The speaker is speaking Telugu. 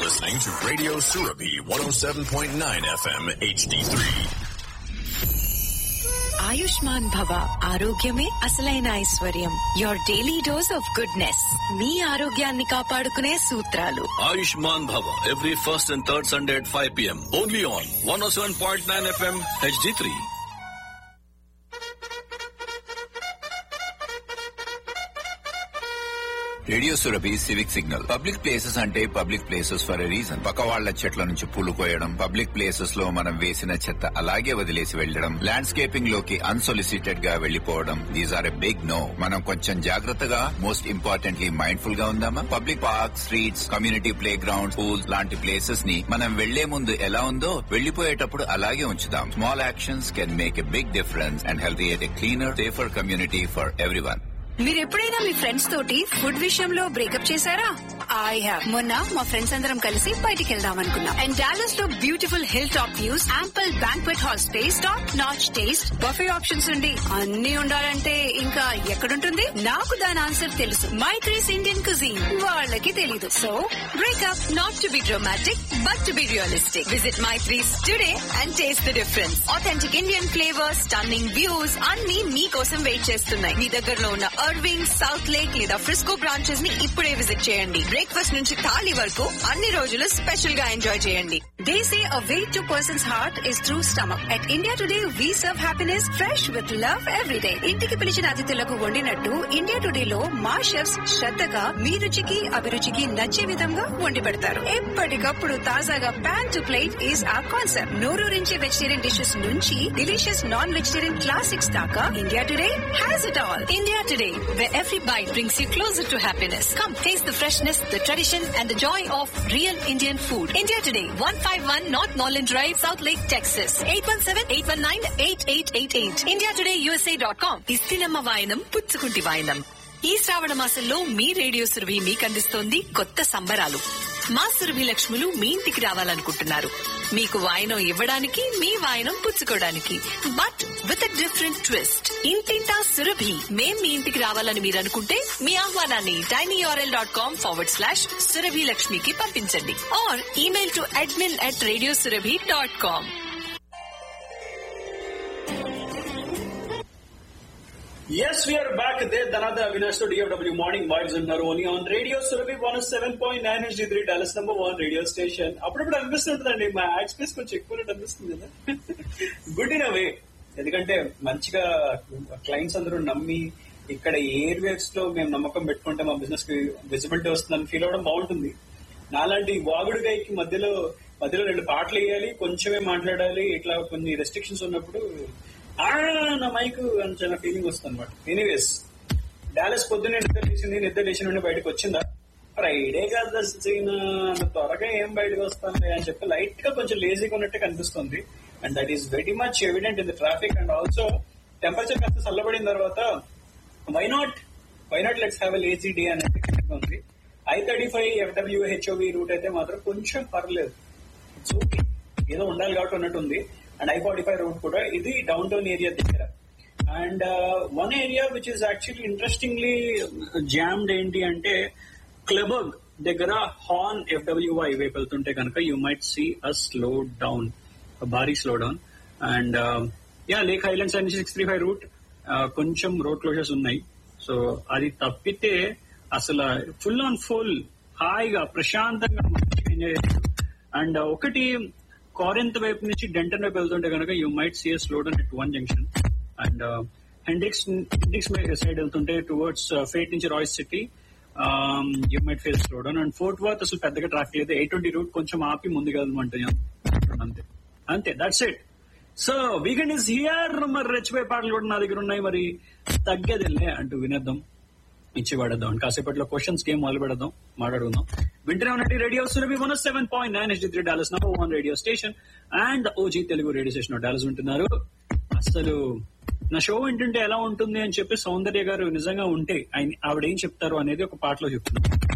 listening to Radio Surabi 107.9 FM HD3. Ayushman భవ ఆరోగ్యమే అసలైన ఐశ్వర్యం your daily dose of goodness మీ ఆరోగ్యాన్ని కాపాడుకునే సూత్రాలు Ayushman Bhava every first and third Sunday at 5 p.m. Only on 107.9 FM HD3. Radio Surabhi civic signal public places అంటే public places for a reason పక్క వాళ్ల చెట్ల నుంచి పూలు కోయడం పబ్లిక్ ప్లేసెస్ లో మనం వేసిన చెత్త అలాగే వదిలేసి వెళ్లడం ల్యాండ్స్కేపింగ్ లోకి అన్సొలిసిటెడ్ గా వెళ్లిపోవడం these are a big no మనం కొంచెం జాగ్రత్తగా మోస్ట్ ఇంపార్టెంట్లీ మైండ్ఫుల్ గా ఉందామా public park streets community playground pools లాంటి ప్లేసెస్ ని మనం వెళ్లే ముందు ఎలా ఉందో వెళ్లిపోయేటప్పుడు అలాగే ఉంచుదాం small actions can make a big difference and healthy a cleaner safer community for everyone మీరు ఎప్పుడైనా మీ ఫ్రెండ్స్ తోటి ఫుడ్ విషయంలో బ్రేకప్ చేశారా ఐ హావ్ మొన్న మా ఫ్రెండ్స్ అందరం కలిసి బయటికి వెళ్దాం అనుకున్నాం అండ్ డాలస్ లో beautiful hilltop views ample banquet hall space top notch taste buffet options ఉండి అన్ని ఉండాలంటే ఇంకా ఎక్కడుంటుంది నాకు దాని ఆన్సర్ తెలుసు మై త్రీస్ ఇండియన్ కుజీన్ వాళ్ళకి తెలీదు so breakup not to be dramatic but to be realistic visit my threes today and taste the difference authentic Indian flavours stunning views అన్ని మీకోసం వెయిట్ చేస్తున్నాయి మీ దగ్గరలో ఉన్న అర్వింగ్ సౌత్ లేక్ లేదా ఫ్రిస్కో బ్రాంచెస్ ని ఇప్పుడే విజిట్ చేయండి బ్రేక్ఫాస్ట్ నుంచి థాలీ వరకు అన్ని రోజులు స్పెషల్ గా ఎంజాయ్ చేయండి They say a way to person's heart is through stomach. At India Today, we serve happiness fresh with love every day. ఇంటికి పిలిచిన అతిథులకు వండినట్టు ఇండియా టుడే లో మా షెఫ్స్ శ్రద్ధగా మీ రుచికి అభిరుచికి నచ్చే విధంగా వండి పెడతారు ఎప్పటికప్పుడు తాజాగా pan to plate is a concept నోరూరించే వెజిటేరియన్ డిషెస్ నుంచి డిలీషియస్ నాన్ వెజిటేరియన్ క్లాసిక్స్ దాకా India today has it all India Today, where every bite brings you closer to happiness. Come taste the freshness, the tradition, and the joy of real Indian food. India Today, 151 North Norland Drive, South Lake, Texas. 817-819-8888. IndiaTodayUSA.com. ఇస్తినమ్మ వాయనం పుచ్చుకుంటి వాయనం ఈ శ్రావణ మాసంలో మీ రేడియో సురభి మీకందిస్తోంది కొత్త సంబరాలు మా సురభి లక్ష్ములు మీ ఇంటికి రావాలనుకుంటున్నారు మీకు వాయనం ఇవ్వడానికి మీ వాయనం పుచ్చుకోవడానికి but with a different twist ఇంటింటా సురభి మేం మీ ఇంటికి రావాలని మీరు అనుకుంటే మీ ఆహ్వానాన్ని tinyurl dot com forward slash Surabhi లక్ష్మికి పంపించండి or email to admin at radio Surabhi dot com Yes, we are back. There, Dhanada Avinash to DFW Morning Vibes ఉన్నారు only on radio Surabhi one seven point nine H three Dallas number one radio station అప్పుడప్పుడు అనిపిస్తుంటుందండి మా యాడ్ స్పేస్ కొంచెం ఎక్కువ అనిపిస్తుంది కదా గుడ్ ఇన్ అవే ఎందుకంటే మంచిగా క్లయింట్స్ అందరూ నమ్మి ఇక్కడ ఎయిర్ వేవ్స్ లో మేము నమ్మకం పెట్టుకుంటే మా బిజినెస్ కి విజిబిలిటీ వస్తుందని ఫీల్ అవడం బాగుంటుంది నాలాంటి వాగుడు గైకి మధ్యలో మధ్యలో రెండు పాటలు వేయాలి కొంచెమే మాట్లాడాలి ఇట్లా కొన్ని రెస్ట్రిక్షన్స్ ఉన్నప్పుడు ఆ నా మైక్ అని చిన్న ఫీలింగ్ వస్తుంది అనమాట ఎనీవేస్ డాలస్ పొద్దున్నే నిద్ర లేచింది నిద్ర లేచిన నుండి బయటకు వచ్చిందా ఫ్రైడే కాదు సీన్ త్వరగా ఏం బయటకు వస్తాను అని చెప్పి లైట్ గా కొంచెం లేజీగా ఉన్నట్టు కనిపిస్తుంది and that is very much evident in the traffic and also temperature కాస్త చల్లబడిన తర్వాత why not why not let's have lazy day అనేది ఉంది I thirty five FW HOV route అయితే మాత్రం కొంచెం పర్లేదు ఇట్స్ ఓకే ఏదో ఉండాలి కాబట్టి ఉన్నట్టుంది and I forty five route కూడా ఇది డౌన్ టౌన్ ఏరియా దగ్గర and one area which is actually interestingly jammed ఏంటి అంటే క్లబర్గ్ దగ్గర హార్న్ ఎఫ్డబ్ల్యూఐ వైపు వెళ్తుంటే కనుక you might see a slow down భారీ slow down and yeah lake highlands and six three five route కొంచెం రోడ్ క్లోజర్స్ ఉన్నాయి సో అది తప్పితే అసలు ఫుల్ ఆన్ ఫుల్ హాయిగా ప్రశాంతంగా మంచిగా ఎంజాయ్ అండ్ ఒకటి కారెంత్ వైపు నుంచి డెంటన్ వైపు వెళ్తుంటే కనుక you might see slow down at one junction and Hendricks Hendricks side వెళ్తుంటే టువర్డ్స్ ఫేట్ నుంచి royal city you might face slow down and Fort Worth అసలు పెద్దగా ట్రాఫిక్ లేదు ఎయిట్ ట్వంటీ రూట్ కొంచెం ఆపి ముందుకు వెళ్దామంటే అంతే అంతే that's it so weekend is here మరి రెచ్చిపోయే పాటలు కూడా నా దగ్గర ఉన్నాయి మరి తగ్గేదిలే అంటూ వినేద్దాం ఇచ్చి పడేద్దాం కాసేపట్లో క్వశ్చన్స్ గేమ్ మొదలు పెడదాం మాట్లాడుకుందాం వింటనే ఉన్నట్టు radio Surabhi one seven point nine H three Dallas number one radio station and OG Telugu radio station Dallas ఉంటున్నారు అసలు నా షో వింటుంటే ఎలా ఉంటుంది అని చెప్పి సౌందర్య గారు నిజంగా ఉంటే ఆయన ఆవిడ ఏం చెప్తారు అనేది ఒక పాటలో చెప్తున్నారు